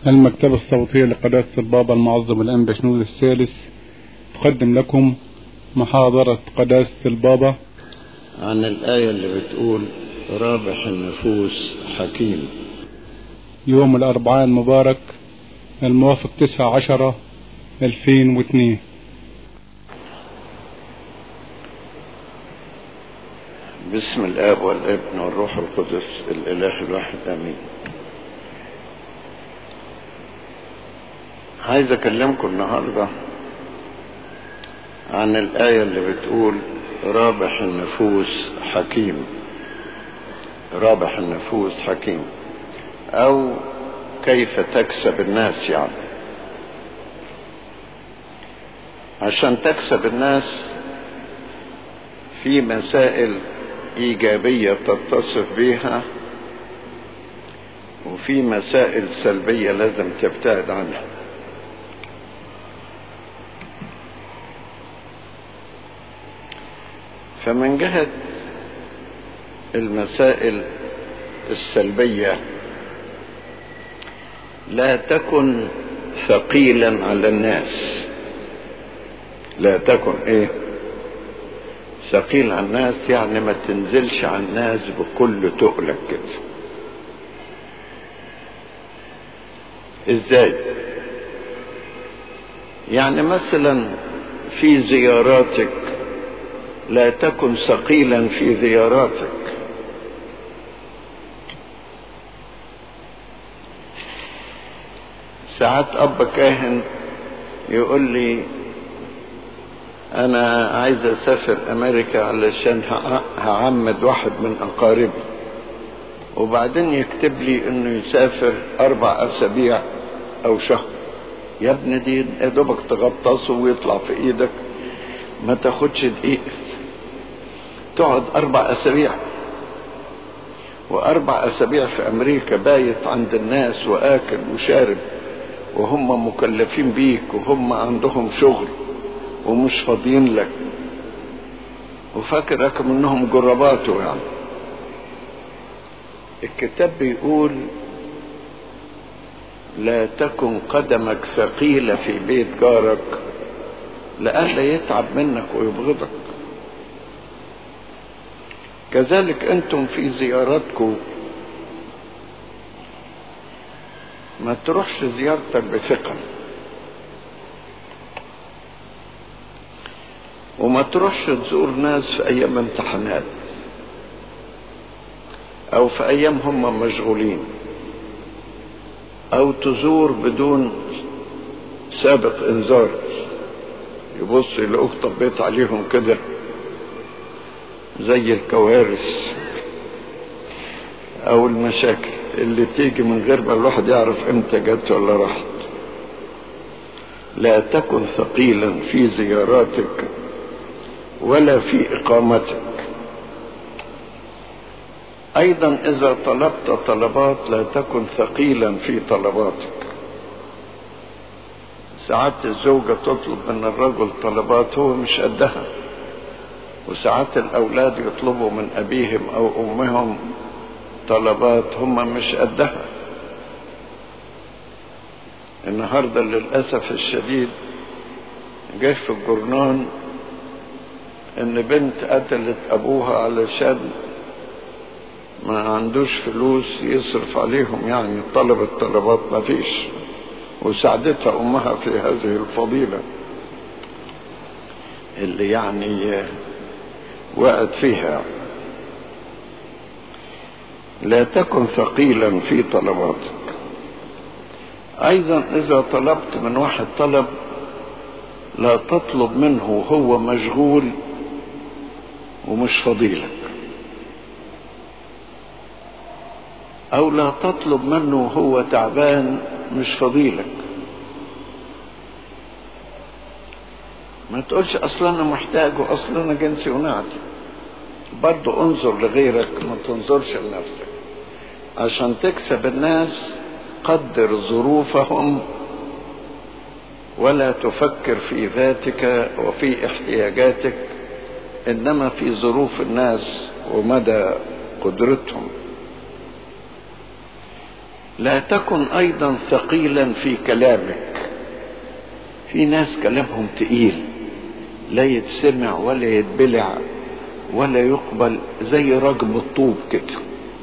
المكتبة الصوتية لقداسة البابا المعظم الأنبا شنود الثالث تقدم لكم محاضرة قداسة البابا عن الآية اللي بتقول رابح النفوس حكيم يوم الأربعاء المبارك الموافق تسعة عشرة ألفين واثنين باسم الآب والابن والروح القدس الإله الواحد آمين عايز أكلمكم النهاردة عن الآية اللي بتقول رابح النفوس حكيم رابح النفوس حكيم أو كيف تكسب الناس يعني عشان تكسب الناس في مسائل إيجابية تتصف بها وفي مسائل سلبية لازم تبتعد عنها فمن جهة المسائل السلبية لا تكن ثقيلا على الناس لا تكن ايه ثقيل على الناس يعني ما تنزلش على الناس بكل تقلك كده ازاي يعني مثلا في زياراتك لا تكن ثقيلا في زياراتك ساعات اب كاهن يقول لي انا عايز اسافر امريكا علشان هعمد واحد من اقاربي وبعدين يكتب لي انه يسافر اربع اسابيع او شهر يا ابني دي يا دوبك تغطسه ويطلع في ايدك ما تاخدش دقيقه تقعد اربع اسابيع واربع اسابيع في امريكا بايت عند الناس واكل وشارب وهم مكلفين بيك وهم عندهم شغل ومش فاضيين لك وفاكرك منهم جرباته يعني الكتاب بيقول لا تكن قدمك ثقيلة في بيت جارك لئلا يتعب منك ويبغضك كذلك انتم في زياراتكم ما تروحش زيارتك بثقل وما تروحش تزور ناس في ايام امتحانات او في ايام هم مشغولين او تزور بدون سابق انذار يبص يلاقوك طبيت عليهم كده زي الكوارث او المشاكل اللي تيجي من غير ما الواحد يعرف امتى جت ولا راحت لا تكن ثقيلا في زياراتك ولا في اقامتك ايضا اذا طلبت طلبات لا تكن ثقيلا في طلباتك ساعات الزوجة تطلب من الرجل طلبات هو مش قدها وساعات الاولاد يطلبوا من ابيهم او امهم طلبات هم مش قدها النهارده للاسف الشديد جه في الجرنان ان بنت قتلت ابوها علشان ما عندوش فلوس يصرف عليهم يعني طلبت طلبات ما فيش وساعدتها امها في هذه الفضيله اللي يعني وقت فيها لا تكن ثقيلا في طلباتك ايضا اذا طلبت من واحد طلب لا تطلب منه هو مشغول ومش فضيلك او لا تطلب منه هو تعبان مش فضيلك ما تقولش اصلا انا محتاج واصلا انا جنسي ونعتي برضه انظر لغيرك ما تنظرش لنفسك عشان تكسب الناس قدر ظروفهم ولا تفكر في ذاتك وفي احتياجاتك انما في ظروف الناس ومدى قدرتهم لا تكن ايضا ثقيلا في كلامك في ناس كلامهم تقيل لا يتسمع ولا يتبلع ولا يقبل زي رجم الطوب كده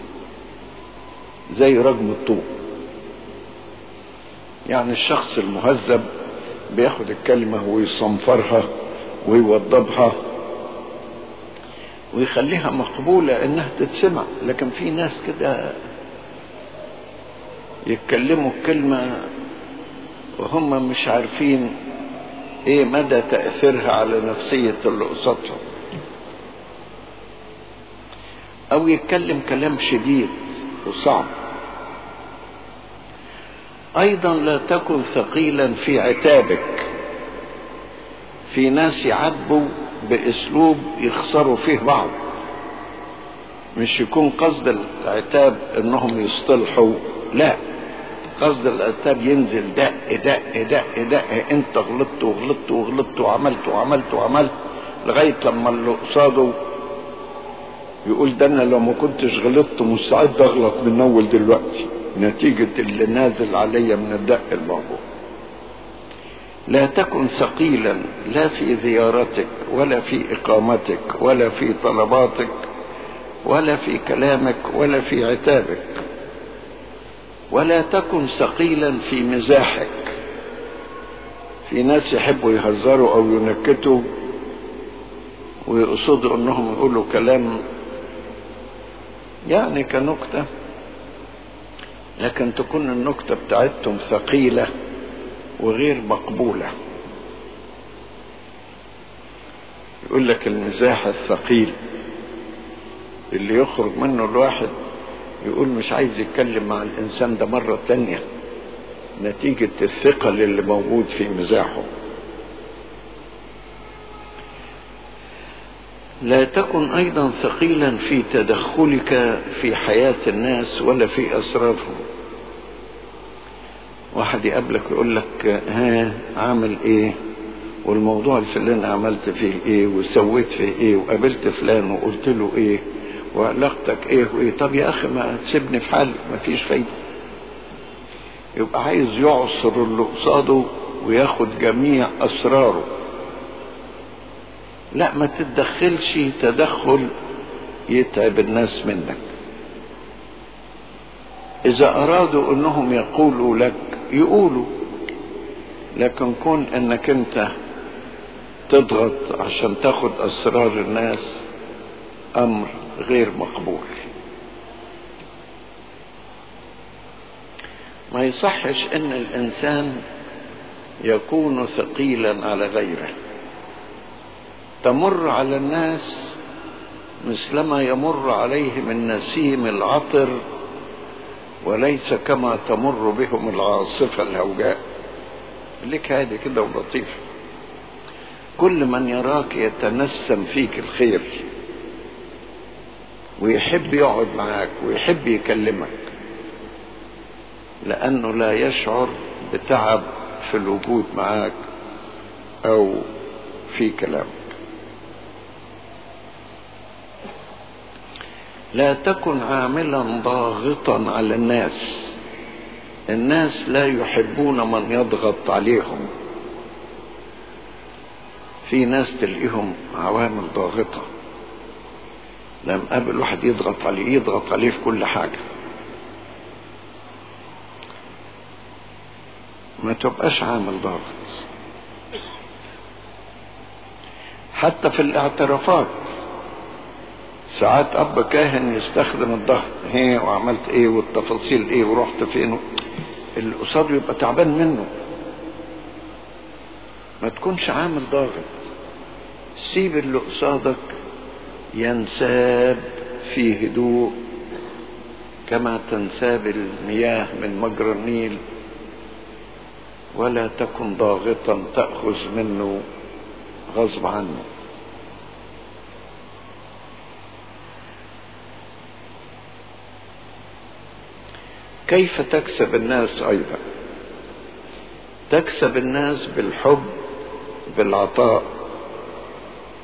زي رجم الطوب يعني الشخص المهذب بياخد الكلمة ويصنفرها ويوضبها ويخليها مقبولة انها تتسمع لكن في ناس كده يتكلموا الكلمة وهم مش عارفين ايه مدى تأثيرها على نفسية اللي قصادهم او يتكلم كلام شديد وصعب ايضا لا تكن ثقيلا في عتابك في ناس يعاتبوا باسلوب يخسروا فيه بعض مش يكون قصد العتاب انهم يصطلحوا لا قصد العتاب ينزل دق دق دق دق انت غلطت وغلطت وغلطت وعملت وعملت وعملت لغايه لما اللي قصاده يقول ده انا لو ما كنتش غلطت مستعد اغلط من اول دلوقتي نتيجة اللي نازل عليا من الدق الموضوع لا تكن ثقيلا لا في زيارتك ولا في اقامتك ولا في طلباتك ولا في كلامك ولا في عتابك ولا تكن ثقيلا في مزاحك في ناس يحبوا يهزروا او ينكتوا ويقصدوا انهم يقولوا كلام يعني كنكتة لكن تكون النكتة بتاعتهم ثقيلة وغير مقبولة يقول لك المزاح الثقيل اللي يخرج منه الواحد يقول مش عايز يتكلم مع الإنسان ده مرة تانية نتيجة الثقل اللي موجود في مزاحه لا تكن ايضا ثقيلا في تدخلك في حياة الناس ولا في اسرارهم واحد يقابلك يقول لك ها عامل ايه والموضوع الفلاني عملت فيه ايه وسويت فيه ايه وقابلت فلان وقلت له ايه وعلاقتك ايه وايه طب يا اخي ما تسيبني في حالي ما فيش فايدة يبقى عايز يعصر اللي قصاده وياخد جميع اسراره لا ما تتدخلش تدخل يتعب الناس منك اذا ارادوا انهم يقولوا لك يقولوا لكن كون انك انت تضغط عشان تاخد اسرار الناس امر غير مقبول ما يصحش ان الانسان يكون ثقيلا على غيره تمر على الناس مثلما يمر عليهم النسيم العطر وليس كما تمر بهم العاصفة الهوجاء لك هذه كده ولطيفة كل من يراك يتنسم فيك الخير ويحب يقعد معاك ويحب يكلمك لأنه لا يشعر بتعب في الوجود معاك أو في كلامك لا تكن عاملا ضاغطا على الناس الناس لا يحبون من يضغط عليهم في ناس تلاقيهم عوامل ضاغطة لما قابل واحد يضغط عليه يضغط عليه في كل حاجة ما تبقاش عامل ضاغط حتى في الاعترافات ساعات اب كاهن يستخدم الضغط هي وعملت ايه والتفاصيل ايه ورحت فين اللي قصاده يبقى تعبان منه ما تكونش عامل ضاغط سيب اللي قصادك ينساب في هدوء كما تنساب المياه من مجرى النيل ولا تكن ضاغطا تأخذ منه غصب عنه كيف تكسب الناس ايضا تكسب الناس بالحب بالعطاء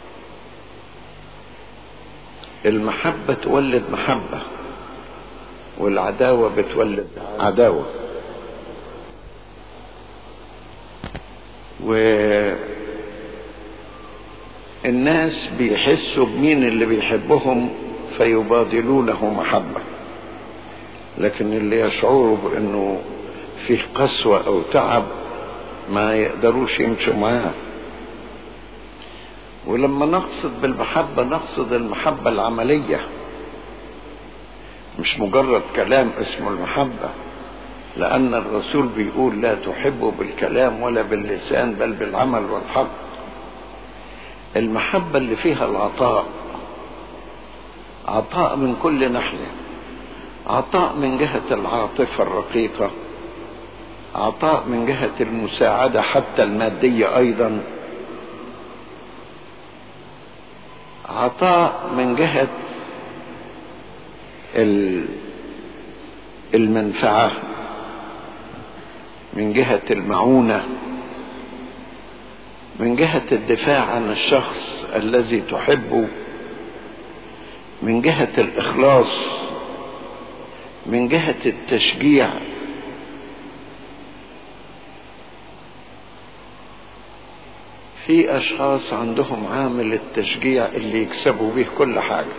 المحبه تولد محبه والعداوة بتولد عداوة والناس بيحسوا بمين اللي بيحبهم فيبادلونه محبة لكن اللي يشعروا بانه فيه قسوة او تعب ما يقدروش يمشوا معاه ولما نقصد بالمحبة نقصد المحبة العملية مش مجرد كلام اسمه المحبة لأن الرسول بيقول لا تحبوا بالكلام ولا باللسان بل بالعمل والحق المحبة اللي فيها العطاء عطاء من كل ناحية عطاء من جهة العاطفة الرقيقة عطاء من جهة المساعدة حتى المادية أيضا عطاء من جهة المنفعة من جهة المعونة من جهة الدفاع عن الشخص الذي تحبه من جهة الإخلاص من جهة التشجيع في أشخاص عندهم عامل التشجيع اللي يكسبوا به كل حاجة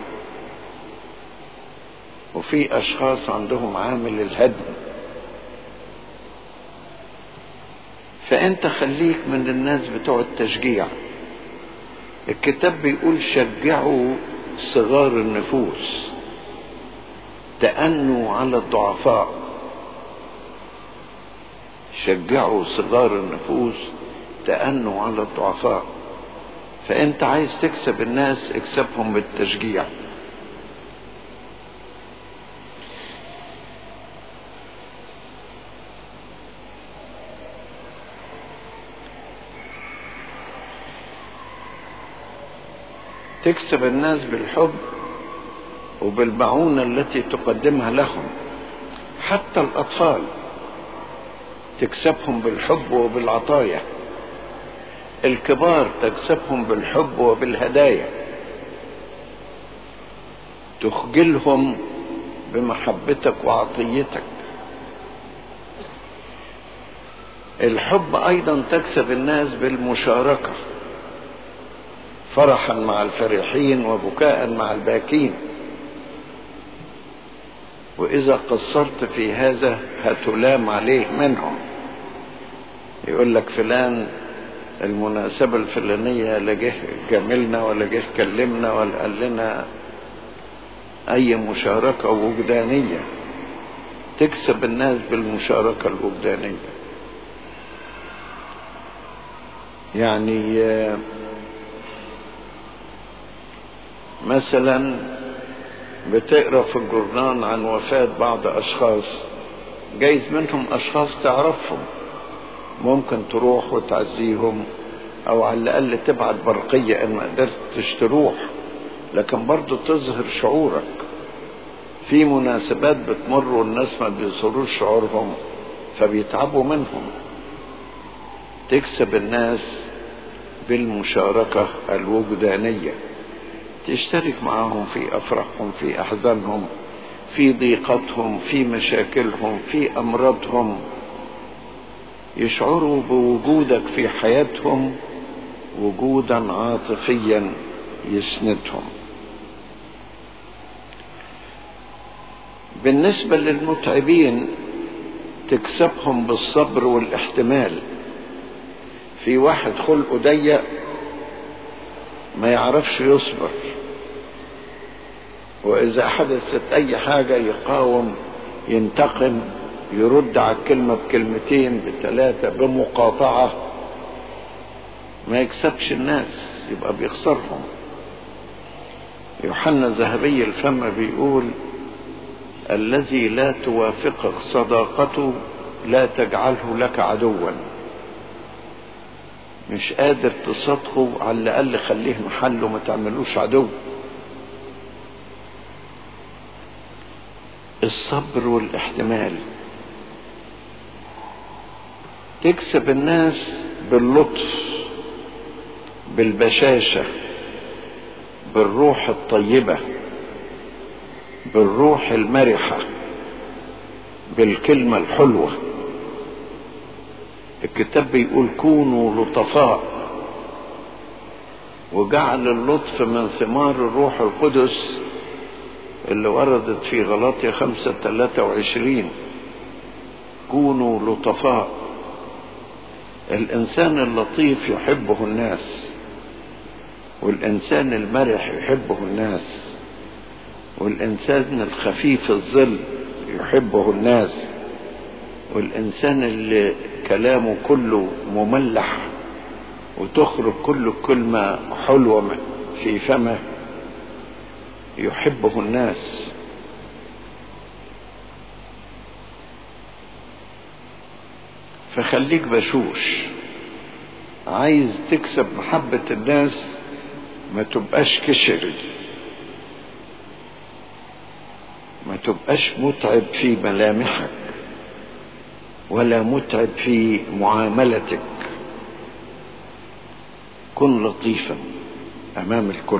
وفي أشخاص عندهم عامل الهدم فأنت خليك من الناس بتوع التشجيع الكتاب بيقول شجعوا صغار النفوس تأنوا على الضعفاء شجعوا صغار النفوس تأنوا على الضعفاء فأنت عايز تكسب الناس اكسبهم بالتشجيع تكسب الناس بالحب وبالمعونة التي تقدمها لهم حتى الأطفال تكسبهم بالحب وبالعطايا الكبار تكسبهم بالحب وبالهدايا تخجلهم بمحبتك وعطيتك الحب ايضا تكسب الناس بالمشاركه فرحا مع الفرحين وبكاء مع الباكين واذا قصرت في هذا هتلام عليه منهم يقول لك فلان المناسبة الفلانية لا جه جاملنا ولا جه كلمنا ولا قال لنا أي مشاركة وجدانية تكسب الناس بالمشاركة الوجدانية يعني مثلا بتقرا في الجورنال عن وفاة بعض أشخاص جايز منهم أشخاص تعرفهم ممكن تروح وتعزيهم او على الاقل تبعت برقية ان ما قدرتش تروح لكن برضو تظهر شعورك في مناسبات بتمر والناس ما بيظهروش شعورهم فبيتعبوا منهم تكسب الناس بالمشاركة الوجدانية تشترك معهم في أفراحهم في أحزانهم في ضيقتهم في مشاكلهم في أمراضهم يشعروا بوجودك في حياتهم وجودا عاطفيا يسندهم بالنسبة للمتعبين تكسبهم بالصبر والاحتمال في واحد خلقه ضيق ما يعرفش يصبر وإذا حدثت أي حاجة يقاوم ينتقم يرد على الكلمة بكلمتين بثلاثة بمقاطعة ما يكسبش الناس يبقى بيخسرهم يوحنا ذهبي الفم بيقول الذي لا توافقك صداقته لا تجعله لك عدوا مش قادر تصدقه على الاقل خليه محله ما تعملوش عدو الصبر والاحتمال تكسب الناس باللطف بالبشاشة بالروح الطيبة بالروح المرحة بالكلمة الحلوة الكتاب بيقول كونوا لطفاء وجعل اللطف من ثمار الروح القدس اللي وردت في غلاطيا خمسة ثلاثة وعشرين كونوا لطفاء الإنسان اللطيف يحبه الناس والإنسان المرح يحبه الناس والإنسان الخفيف الظل يحبه الناس والإنسان اللي كلامه كله مملح وتخرج كل كلمة حلوة في فمه يحبه الناس فخليك بشوش عايز تكسب محبة الناس ما تبقاش كشري ما تبقاش متعب في ملامحك ولا متعب في معاملتك كن لطيفا امام الكل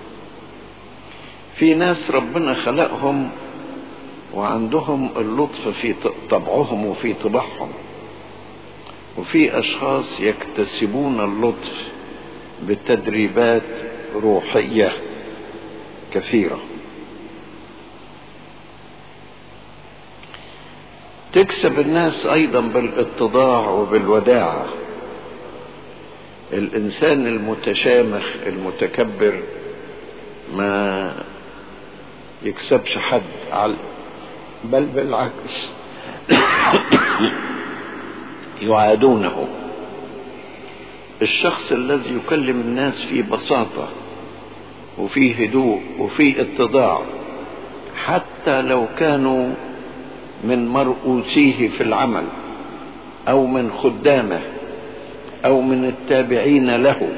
في ناس ربنا خلقهم وعندهم اللطف في طبعهم وفي طباعهم وفي اشخاص يكتسبون اللطف بتدريبات روحيه كثيره تكسب الناس ايضا بالاتضاع وبالوداعه الانسان المتشامخ المتكبر ما يكسبش حد بل بالعكس يعادونه الشخص الذي يكلم الناس في بساطه وفي هدوء وفي اتضاع حتى لو كانوا من مرؤوسيه في العمل او من خدامه او من التابعين له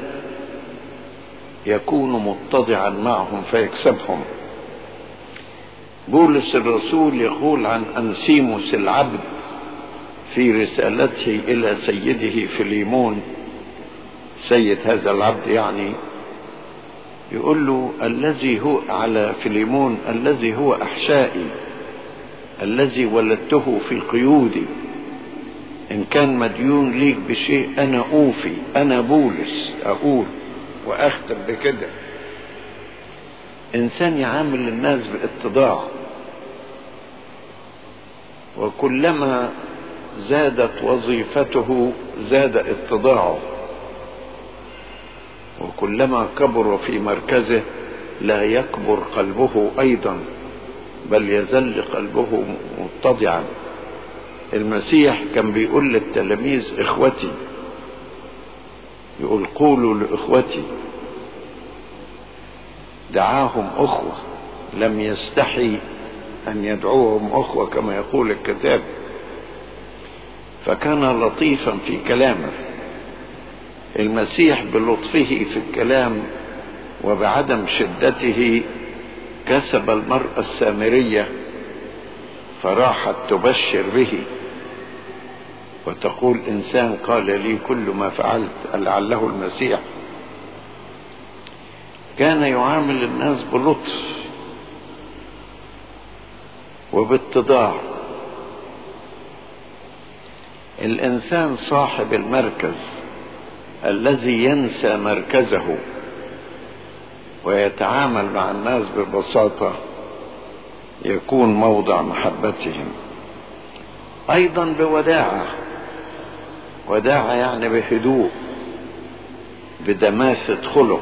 يكون متضعا معهم فيكسبهم بولس الرسول يقول عن انسيموس العبد في رسالته الى سيده فيليمون سيد هذا العبد يعني يقول له الذي هو على فيليمون الذي هو احشائي الذي ولدته في قيودي ان كان مديون ليك بشيء انا اوفي انا بولس اقول واختم بكده انسان يعامل الناس باتضاع وكلما زادت وظيفته زاد اتضاعه وكلما كبر في مركزه لا يكبر قلبه ايضا بل يزل قلبه متضعا المسيح كان بيقول للتلاميذ اخوتي يقول قولوا لاخوتي دعاهم اخوه لم يستحي ان يدعوهم اخوه كما يقول الكتاب فكان لطيفا في كلامه المسيح بلطفه في الكلام وبعدم شدته كسب المرأة السامرية فراحت تبشر به وتقول إنسان قال لي كل ما فعلت لعله المسيح كان يعامل الناس بلطف وباتضاع الإنسان صاحب المركز الذي ينسى مركزه ويتعامل مع الناس ببساطة يكون موضع محبتهم أيضا بوداعة وداعة يعني بهدوء بدماثة خلق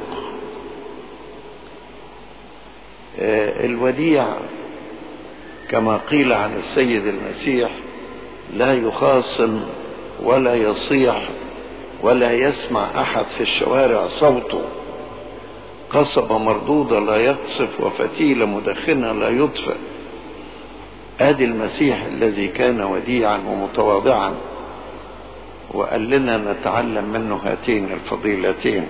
الوديع كما قيل عن السيد المسيح لا يخاصم ولا يصيح ولا يسمع احد في الشوارع صوته قصبة مردودة لا يقصف وفتيلة مدخنة لا يطفئ ادي المسيح الذي كان وديعا ومتواضعا وقال لنا نتعلم منه هاتين الفضيلتين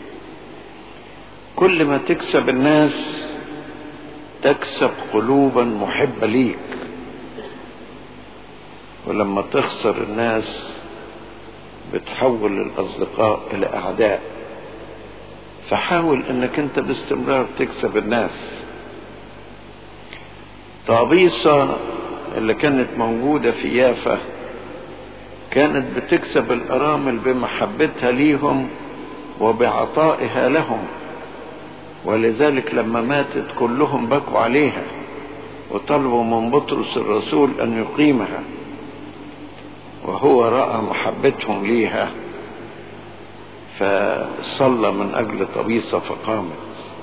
كل ما تكسب الناس تكسب قلوبا محبة ليك ولما تخسر الناس بتحول الاصدقاء الى اعداء فحاول انك انت باستمرار تكسب الناس طابيصة اللي كانت موجودة في يافا كانت بتكسب الأرامل بمحبتها ليهم وبعطائها لهم ولذلك لما ماتت كلهم بكوا عليها وطلبوا من بطرس الرسول أن يقيمها وهو رأى محبتهم ليها فصلى من أجل طبيسة فقامت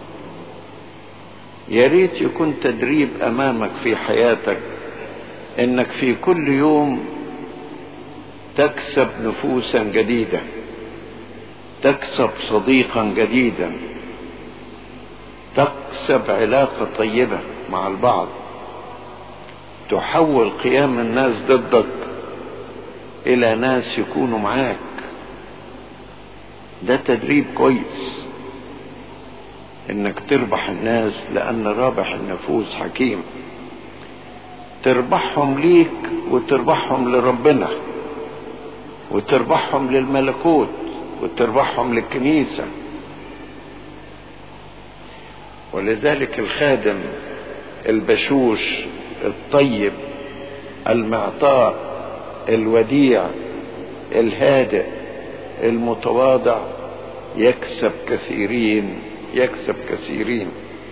يا ريت يكون تدريب أمامك في حياتك إنك في كل يوم تكسب نفوسا جديدة تكسب صديقا جديدا تكسب علاقة طيبة مع البعض تحول قيام الناس ضدك إلى ناس يكونوا معاك ده تدريب كويس انك تربح الناس لان رابح النفوس حكيم تربحهم ليك وتربحهم لربنا وتربحهم للملكوت وتربحهم للكنيسة ولذلك الخادم البشوش الطيب المعطاء الوديع الهادئ المتواضع يكسب كثيرين يكسب كثيرين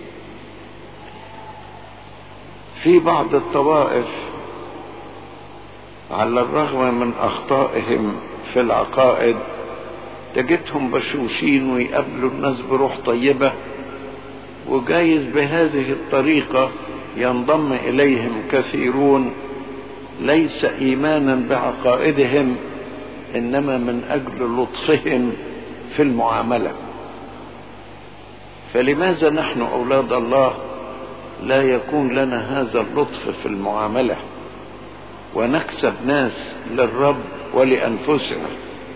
في بعض الطوائف على الرغم من اخطائهم في العقائد تجدهم بشوشين ويقابلوا الناس بروح طيبه وجايز بهذه الطريقه ينضم اليهم كثيرون ليس ايمانا بعقائدهم انما من اجل لطفهم في المعامله فلماذا نحن اولاد الله لا يكون لنا هذا اللطف في المعامله ونكسب ناس للرب ولانفسنا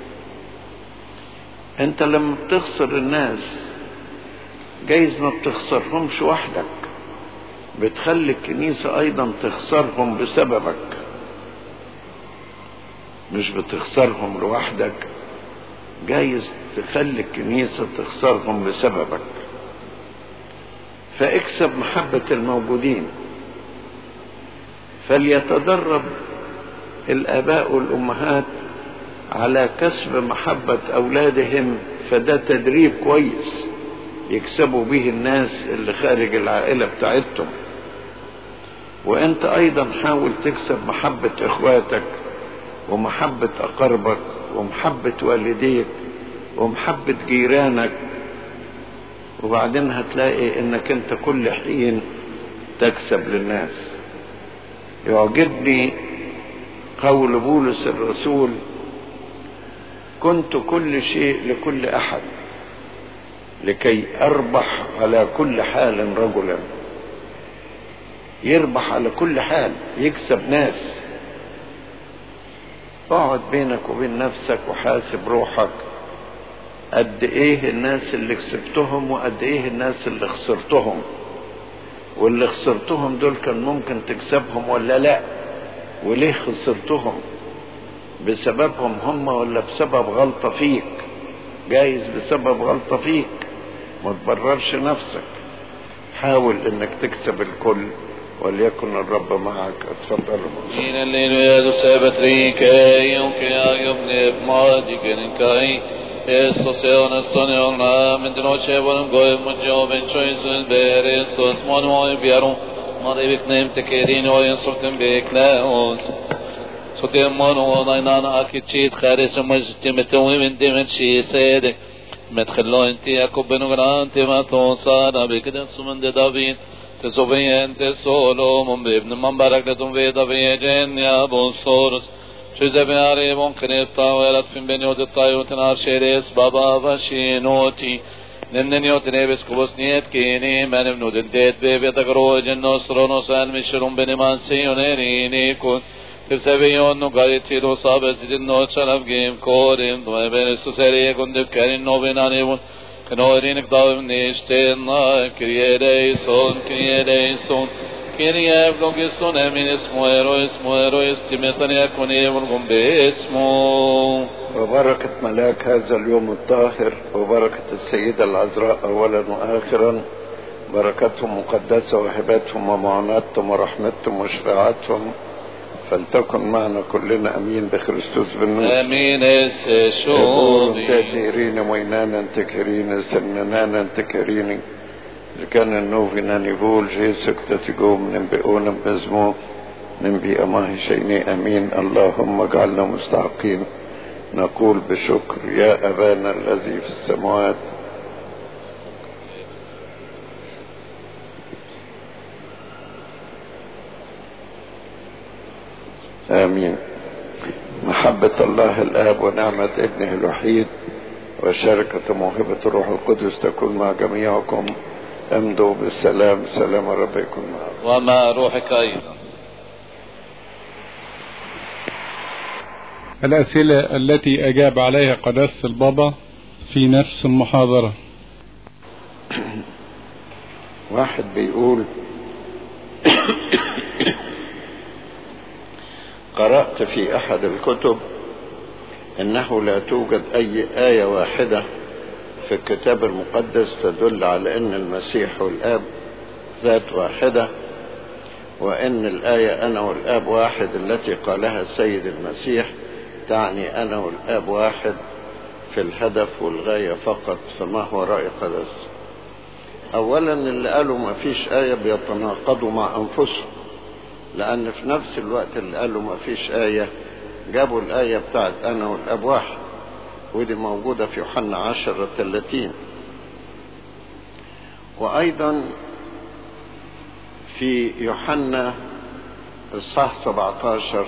انت لما بتخسر الناس جايز ما بتخسرهمش وحدك بتخلي الكنيسه ايضا تخسرهم بسببك مش بتخسرهم لوحدك جايز تخلي الكنيسة تخسرهم بسببك فاكسب محبة الموجودين فليتدرب الآباء والأمهات على كسب محبة أولادهم فده تدريب كويس يكسبوا به الناس اللي خارج العائلة بتاعتهم وانت ايضا حاول تكسب محبة اخواتك ومحبة أقربك ومحبة والديك ومحبة جيرانك وبعدين هتلاقي انك انت كل حين تكسب للناس يعجبني قول بولس الرسول كنت كل شيء لكل احد لكي اربح على كل حال رجلا يربح على كل حال يكسب ناس اقعد بينك وبين نفسك وحاسب روحك قد ايه الناس اللي كسبتهم وقد ايه الناس اللي خسرتهم واللي خسرتهم دول كان ممكن تكسبهم ولا لا وليه خسرتهم بسببهم هم ولا بسبب غلطة فيك جايز بسبب غلطة فيك ما تبررش نفسك حاول انك تكسب الكل وليكن الرب معك اتفضلوا In alleluia du sebetrike, jonke agjobne pmadiken kai, Estos eones son eona, men de noche volum goy mujo ben choisun ber Estos mon moy biaru, mare viknem te kerin o yensoktem beklaos. Sotem mon o nainan akitchit kharis mujtimetu min dimen shi sedek. مدخلو انت يعقوب بن غرانت ما توصانا بكده سمن دافيد تسوفين تسولو من بابن من بركتم في دافيجين يا بوصورس شوزة بناري ممكن الطاولة في بنيوت الطايوت نار شيريس بابا فشينوتي نمنن يوتني بسكوبوس نيت كيني من بنود الديت بيبي تقروج النصر نصال مشرون بنمان سيونيريني كون Tillsävion och garit och sabes i din nödsal av gem korim. De är väl så serie kunde karin novin anivon. Kanorin kdav nishtena. Kyrie eleison, Kyrie eleison. Kyrie evlogison emin ismo ero ismo ero istimetan yakun evlogum besmo. وبركة ملاك هذا اليوم الطاهر وبركة السيدة العذراء أولا وآخرا بركتهم مقدسة وهباتهم ومعوناتهم ورحمتهم وشفاعتهم فلتكن معنا كلنا امين بخريستوس بالنور امين اس يقول شودي تاتيرين وينانا تكرين سننانا تكرين كان النوفي نانيفول جيسك تتقوم ننبئون بزمو ننبي أماه شيني أمين اللهم اجعلنا مستحقين نقول بشكر يا أبانا الذي في السماوات آمين محبة الله الآب ونعمة ابنه الوحيد وشركة موهبة الروح القدس تكون مع جميعكم امضوا بالسلام سلام رب يكون معكم ومع روحك ايضا الأسئلة التي أجاب عليها قداسة البابا في نفس المحاضرة واحد بيقول قرأت في أحد الكتب أنه لا توجد أي آية واحدة في الكتاب المقدس تدل على أن المسيح والآب ذات واحدة وأن الآية أنا والآب واحد التي قالها السيد المسيح تعني أنا والآب واحد في الهدف والغاية فقط فما هو رأي قدس أولا اللي قالوا ما فيش آية بيتناقضوا مع أنفسهم لأن في نفس الوقت اللي قالوا ما فيش آية جابوا الآية بتاعت أنا والأب واحد ودي موجودة في يوحنا عشرة ثلاثين وأيضا في يوحنا الصح 17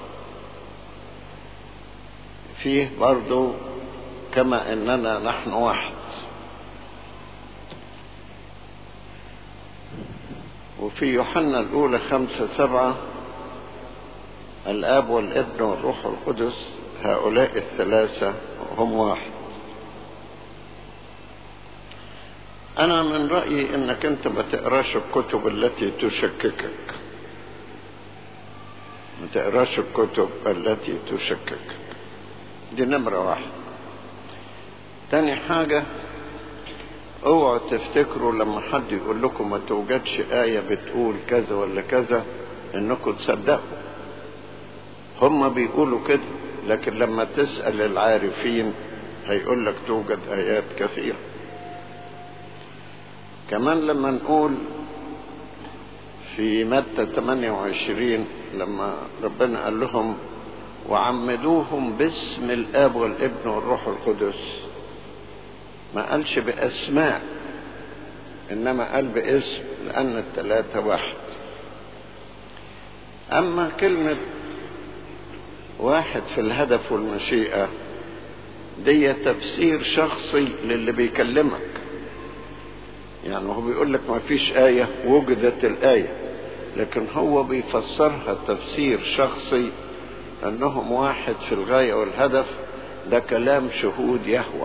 فيه برضو كما اننا نحن واحد وفي يوحنا الاولى خمسة سبعة الاب والابن والروح القدس هؤلاء الثلاثة هم واحد انا من رأيي انك انت ما تقراش الكتب التي تشككك ما تقراش الكتب التي تشككك دي نمرة واحد تاني حاجة اوعوا تفتكروا لما حد يقول لكم ما توجدش آية بتقول كذا ولا كذا انكم تصدقوا هم بيقولوا كده لكن لما تسأل العارفين هيقول لك توجد آيات كثيرة كمان لما نقول في متى 28 لما ربنا قال لهم وعمدوهم باسم الاب والابن والروح القدس ما قالش باسماء انما قال باسم لان الثلاثه واحد اما كلمه واحد في الهدف والمشيئه دي تفسير شخصي للي بيكلمك يعني هو بيقول لك ما فيش آية وجدت الآية لكن هو بيفسرها تفسير شخصي أنهم واحد في الغاية والهدف ده كلام شهود يهوى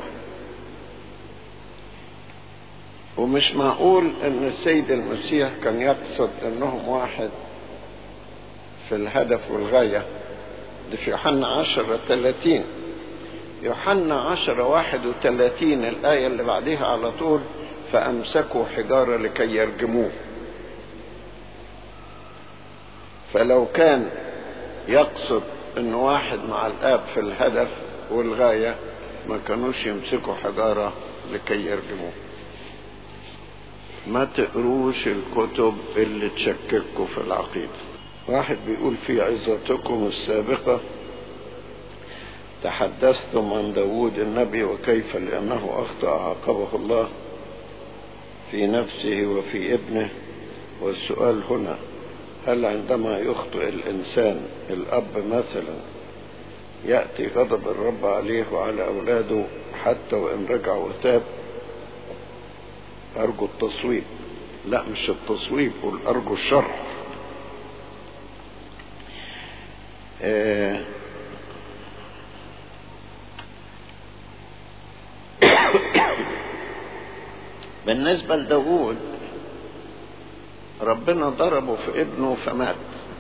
ومش معقول أن السيد المسيح كان يقصد أنهم واحد في الهدف والغاية ده في يوحنا عشرة ثلاثين يوحنا عشرة واحد وثلاثين الآية اللي بعدها على طول فأمسكوا حجارة لكي يرجموه فلو كان يقصد ان واحد مع الاب في الهدف والغاية ما كانوش يمسكوا حجارة لكي يرجموه ما تقروش الكتب اللي تشككوا في العقيدة واحد بيقول في عظتكم السابقة تحدثتم عن داود النبي وكيف لأنه أخطأ عاقبه الله في نفسه وفي ابنه والسؤال هنا هل عندما يخطئ الإنسان الأب مثلا يأتي غضب الرب عليه وعلى أولاده حتى وإن رجع وتاب أرجو التصويب لا مش التصويب قول أرجو الشرح آه بالنسبة لداود ربنا ضربه في ابنه فمات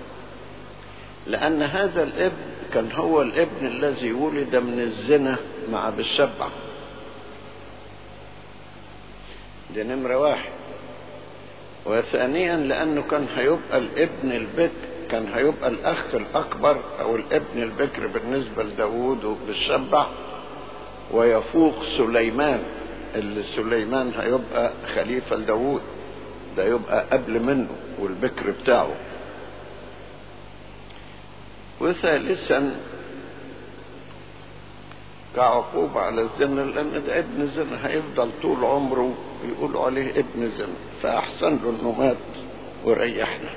لأن هذا الابن كان هو الابن الذي ولد من الزنا مع بالشبع دي نمرة واحد وثانيا لأنه كان هيبقى الابن البكر كان هيبقى الأخ الأكبر أو الابن البكر بالنسبة لداود وبالشبع ويفوق سليمان اللي سليمان هيبقى خليفة لداود ده يبقى قبل منه والبكر بتاعه وثالثا كعقوبة على الزنا لأن ده ابن زنا هيفضل طول عمره يقولوا عليه ابن زنا فأحسن له إنه مات وريحنا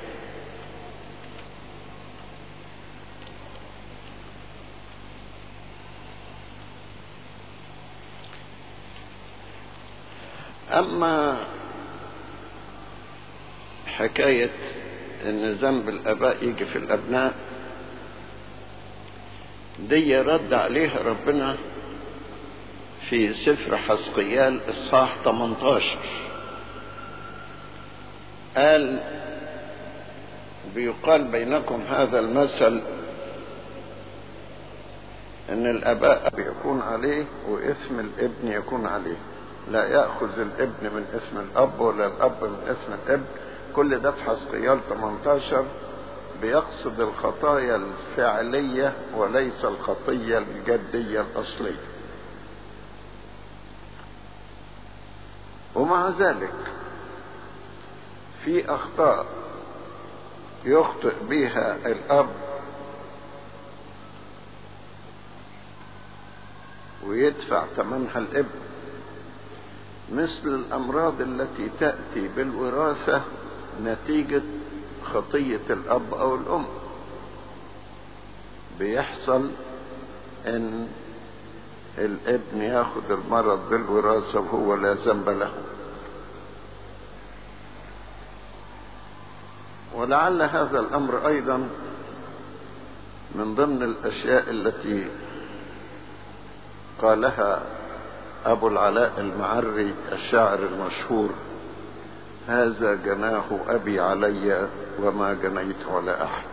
أما حكاية إن ذنب الآباء يجي في الأبناء دي رد عليها ربنا في سفر حسقيال إصحاح 18 قال بيقال بينكم هذا المثل ان الاباء يكون عليه واثم الابن يكون عليه لا ياخذ الابن من اسم الاب ولا الاب من اسم الابن كل ده في حسقيال 18 بيقصد الخطايا الفعليه وليس الخطيه الجديه الاصليه ومع ذلك في اخطاء يخطئ بها الاب ويدفع ثمنها الابن مثل الامراض التي تاتي بالوراثه نتيجه خطيه الاب او الام بيحصل ان الابن ياخذ المرض بالوراثه وهو لا ذنب له ولعل هذا الامر ايضا من ضمن الاشياء التي قالها ابو العلاء المعري الشاعر المشهور هذا جناه ابي علي وما جنيت على احد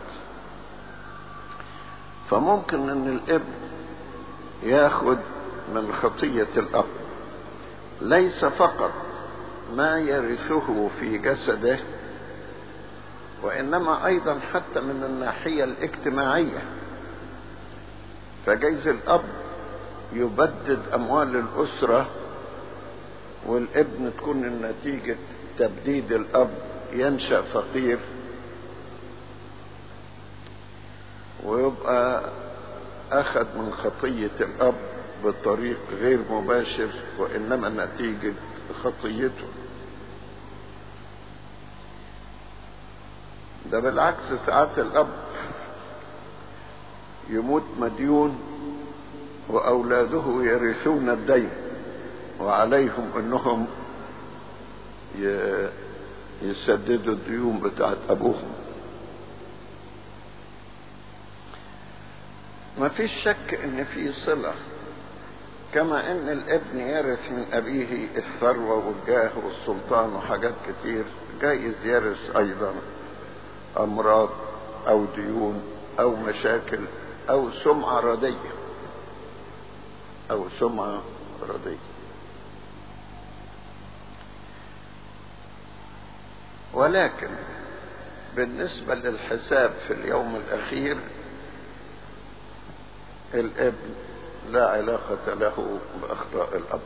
فممكن ان الابن ياخد من خطيه الاب ليس فقط ما يرثه في جسده وانما ايضا حتى من الناحيه الاجتماعيه فجيز الاب يبدد اموال الاسره والابن تكون النتيجه تبديد الاب ينشا فقير ويبقى اخذ من خطيه الاب بطريق غير مباشر وانما نتيجه خطيته ده بالعكس ساعات الاب يموت مديون واولاده يرثون الدين وعليهم انهم يسددوا الديون بتاعت ابوهم ما فيش شك ان في صلة كما ان الابن يرث من ابيه الثروة والجاه والسلطان وحاجات كتير جايز يرث ايضا امراض او ديون او مشاكل او سمعة ردية او سمعة ردية ولكن بالنسبة للحساب في اليوم الأخير الابن لا علاقة له بأخطاء الأب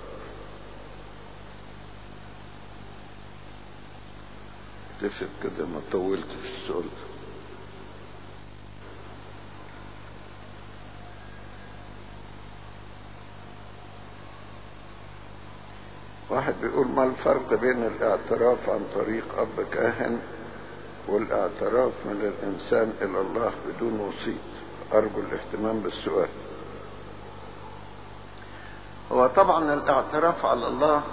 اتفق كده ما طولت في السؤال ده واحد بيقول ما الفرق بين الاعتراف عن طريق أب كاهن والاعتراف من الإنسان إلى الله بدون وسيط أرجو الاهتمام بالسؤال هو طبعا الاعتراف على الله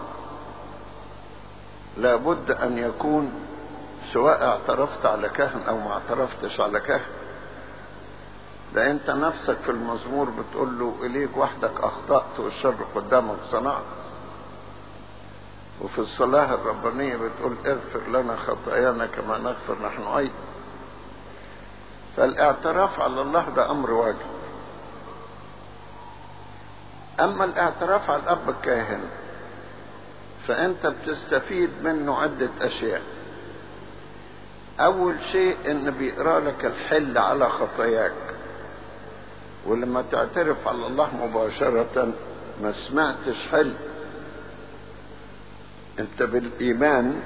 لابد أن يكون سواء اعترفت على كاهن أو ما اعترفتش على كاهن ده أنت نفسك في المزمور بتقول له إليك وحدك أخطأت والشر قدامك صنعت وفي الصلاة الربانية بتقول اغفر لنا خطايانا كما نغفر نحن أيضا فالاعتراف على الله ده أمر واجب أما الاعتراف على الأب الكاهن فأنت بتستفيد منه عدة أشياء اول شيء ان بيقرا لك الحل على خطاياك ولما تعترف على الله مباشرة ما سمعتش حل انت بالايمان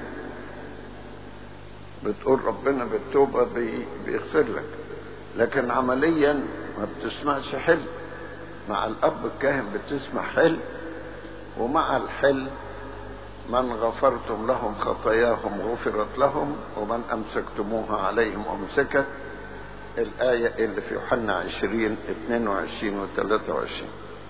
بتقول ربنا بالتوبة بي- بيغفر لك لكن عمليا ما بتسمعش حل مع الاب الكاهن بتسمع حل ومع الحل من غفرتم لهم خطاياهم غفرت لهم ومن امسكتموها عليهم امسكت الآية اللي في يوحنا 20 22 و 23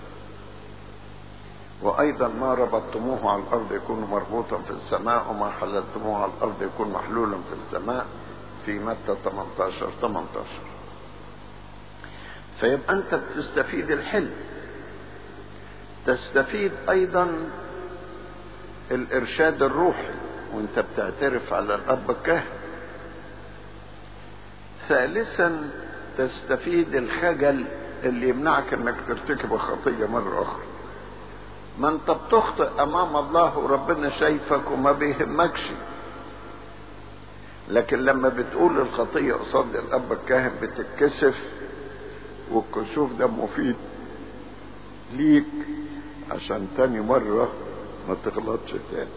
وأيضا ما ربطتموه على الأرض يكون مربوطا في السماء وما حللتموه على الأرض يكون محلولا في السماء في متى 18 18 فيبقى أنت بتستفيد الحلم تستفيد أيضا الإرشاد الروحي وأنت بتعترف على الأب الكاهن ثالثا تستفيد الخجل اللي يمنعك انك ترتكب خطية مرة اخرى ما انت بتخطئ امام الله وربنا شايفك وما بيهمكش لكن لما بتقول الخطية قصاد الاب الكاهن بتتكسف والكسوف ده مفيد ليك عشان تاني مرة ما تغلطش تاني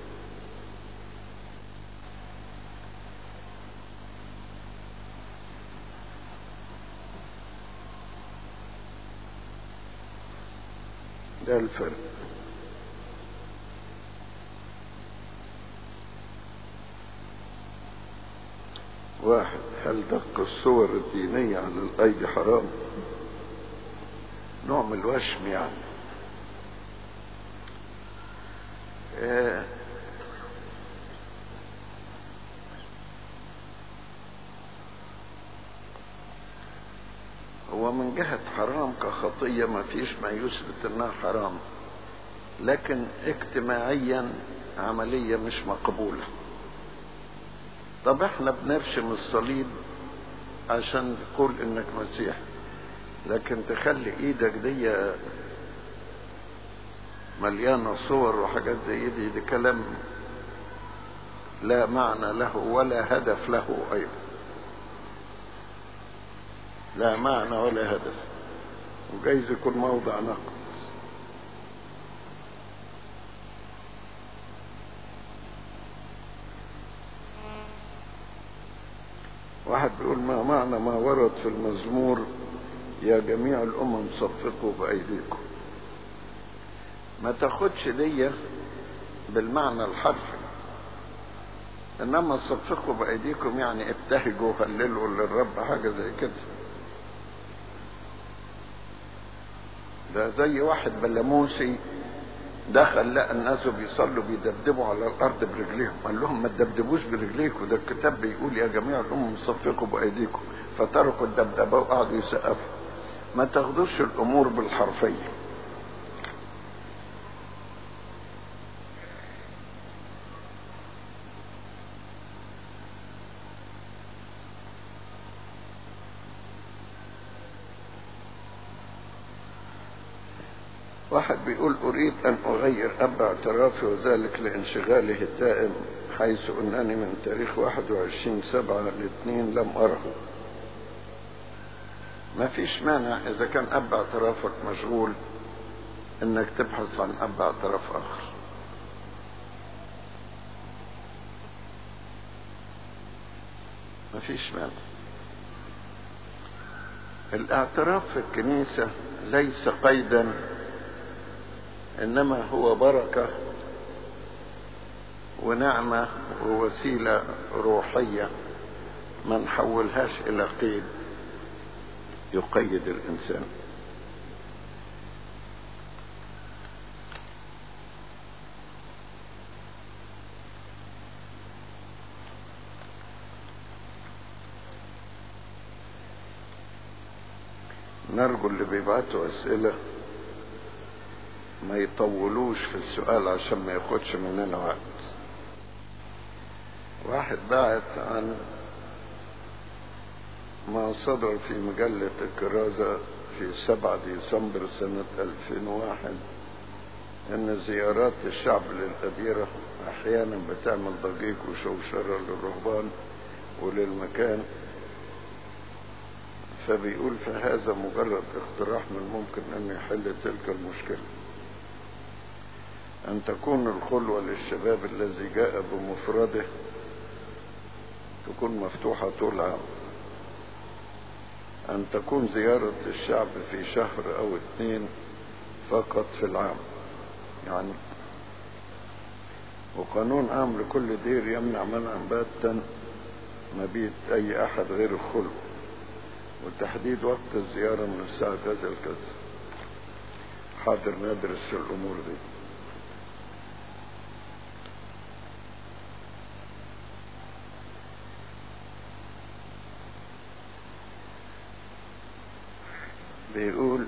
ده الفرق واحد هل دق الصور الدينية على الأيدي حرام نوع من الوشم يعني آه هو من جهة حرام كخطية ما فيش ما يثبت انها حرام لكن اجتماعيا عملية مش مقبولة طب احنا بنرشم الصليب عشان تقول انك مسيح لكن تخلي ايدك دي مليانة صور وحاجات زي دي ده كلام لا معنى له ولا هدف له ايضا لا معنى ولا هدف وجايز يكون موضع نقد واحد بيقول ما معنى ما ورد في المزمور يا جميع الأمم صفقوا بأيديكم ما تاخدش دي بالمعنى الحرفي انما صفقوا بايديكم يعني ابتهجوا هللوا للرب حاجه زي كده ده زي واحد بلاموسي دخل لقى الناس بيصلوا بيدبدبوا على الارض برجليهم قال لهم ما تدبدبوش برجليكم ده الكتاب بيقول يا جميع الامم صفقوا بايديكم فتركوا الدبدبه وقعدوا يسقفوا ما تاخدوش الامور بالحرفيه واحد بيقول أريد أن أغير أب اعترافي وذلك لانشغاله الدائم حيث أنني من تاريخ 21 سبعة لاثنين لم أره ما فيش مانع إذا كان أب اعترافك مشغول إنك تبحث عن أب اعتراف آخر ما فيش مانع الاعتراف في الكنيسة ليس قيدا انما هو بركه ونعمه ووسيله روحيه ما نحولهاش الى قيد يقيد الانسان نرجو اللي بيبعتوا اسئله ما يطولوش في السؤال عشان ما ياخدش مننا وقت واحد بعت عن ما صدر في مجلة الكرازة في 7 ديسمبر سنة 2001 ان زيارات الشعب للأديرة احيانا بتعمل ضجيج وشوشرة للرهبان وللمكان فبيقول فهذا مجرد اقتراح من ممكن أن يحل تلك المشكلة أن تكون الخلوة للشباب الذي جاء بمفرده تكون مفتوحة طول العام أن تكون زيارة الشعب في شهر أو اثنين فقط في العام يعني وقانون عام لكل دير يمنع منعا باتا مبيت أي أحد غير الخلو وتحديد وقت الزيارة من الساعة كذا لكذا حاضر ندرس الأمور دي بيقول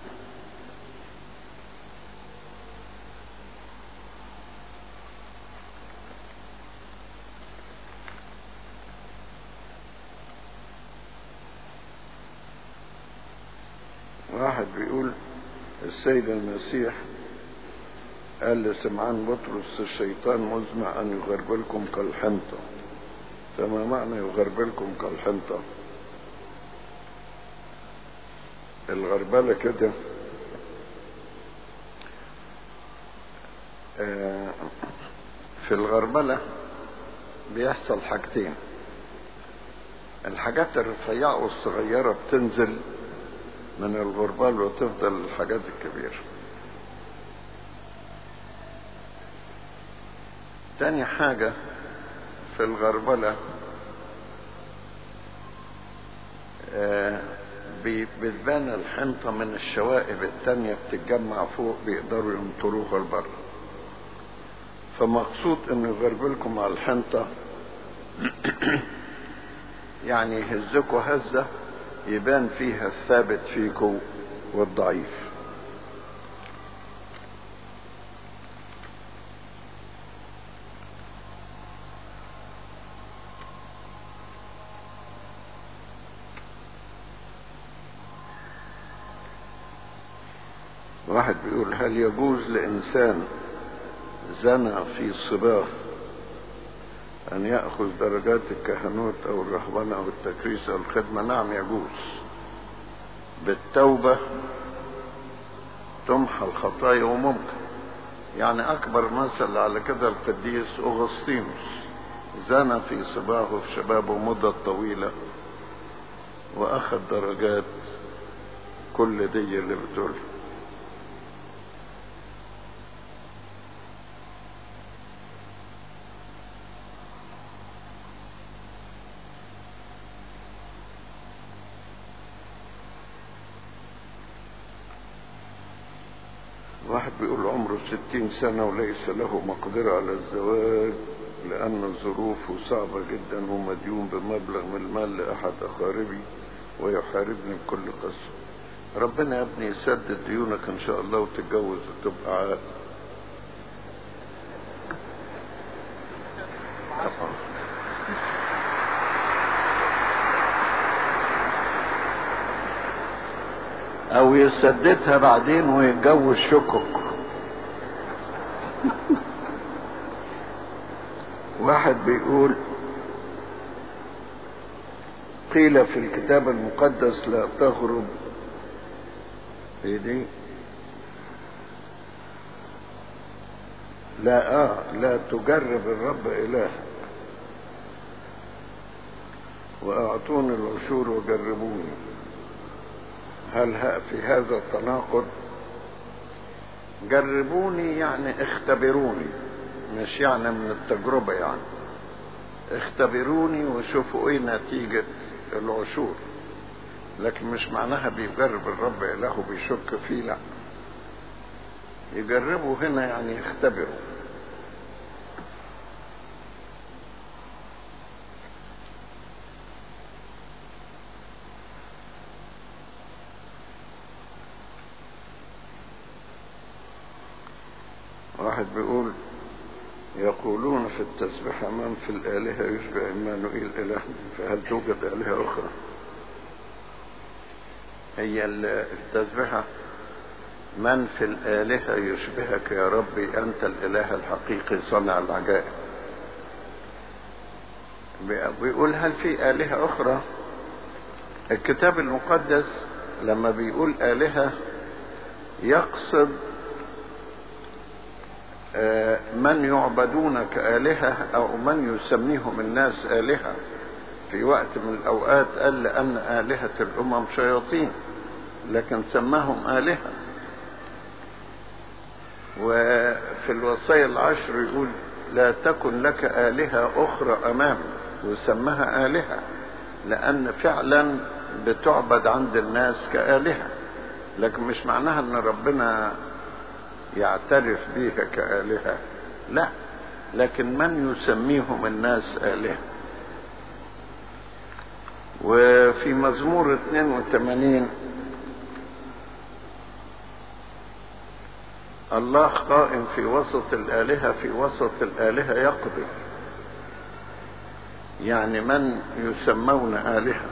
واحد بيقول السيد المسيح قال لسمعان بطرس الشيطان مزمع أن يغربلكم كالحنطة فما معنى يغربلكم كالحنطة الغربلة كده في الغربلة بيحصل حاجتين الحاجات الرفيعة والصغيرة بتنزل من الغربال وتفضل الحاجات الكبيرة تاني حاجة في الغربلة آه بتبان الحنطة من الشوائب التانية بتتجمع فوق بيقدروا ينطروها لبره فمقصود انه يغربلكم على الحنطة يعني يهزكوا هزة يبان فيها الثابت فيكم والضعيف واحد بيقول هل يجوز لإنسان زنى في صباه أن يأخذ درجات الكهنوت أو الرهبنة أو التكريس أو الخدمة نعم يجوز بالتوبة تمحى الخطايا وممكن يعني أكبر مثل على كده القديس أغسطينوس زنى في صباه في شبابه مدة طويلة وأخذ درجات كل دي اللي بتقولها واحد بيقول عمره ستين سنة وليس له مقدرة على الزواج لأن ظروفه صعبة جدا ومديون بمبلغ من المال لأحد أقاربي ويحاربني بكل قسوة ربنا يا ابني يسدد ديونك إن شاء الله وتتجوز وتبقى عاقل او يسددها بعدين ويتجوز شكك واحد بيقول قيل في الكتاب المقدس لا تغرب ايه دي لا اه لا تجرب الرب الهك واعطوني العشور وجربوني هل في هذا التناقض جربوني يعني اختبروني مش يعني من التجربة يعني اختبروني وشوفوا ايه نتيجة العشور لكن مش معناها بيجرب الرب اله بيشك فيه لا يجربوا هنا يعني يختبروا واحد بيقول يقولون في التسبيح من في الآلهة يشبه إيمانوئيل إله فهل توجد آلهة أخرى هي التسبيحة من في الآلهة يشبهك يا ربي أنت الإله الحقيقي صنع العجائب بيقول هل في آلهة أخرى الكتاب المقدس لما بيقول آلهة يقصد من يعبدون كآلهة أو من يسميهم الناس آلهة في وقت من الأوقات قال لأن آلهة الأمم شياطين لكن سماهم آلهة وفي الوصايا العشر يقول لا تكن لك آلهة أخرى أمامي وسمها آلهة لأن فعلا بتعبد عند الناس كآلهة لكن مش معناها أن ربنا يعترف بيها كآلهة لا لكن من يسميهم الناس آلهة وفي مزمور 82 الله قائم في وسط الآلهة في وسط الآلهة يقضي يعني من يسمون آلهة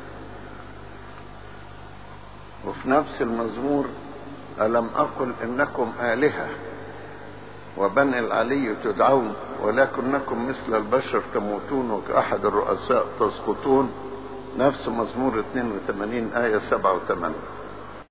وفي نفس المزمور ألم أقل إنكم آلهة وبني العلي تدعون ولكنكم مثل البشر تموتون وكأحد الرؤساء تسقطون نفس مزمور 82 آية 7 و 8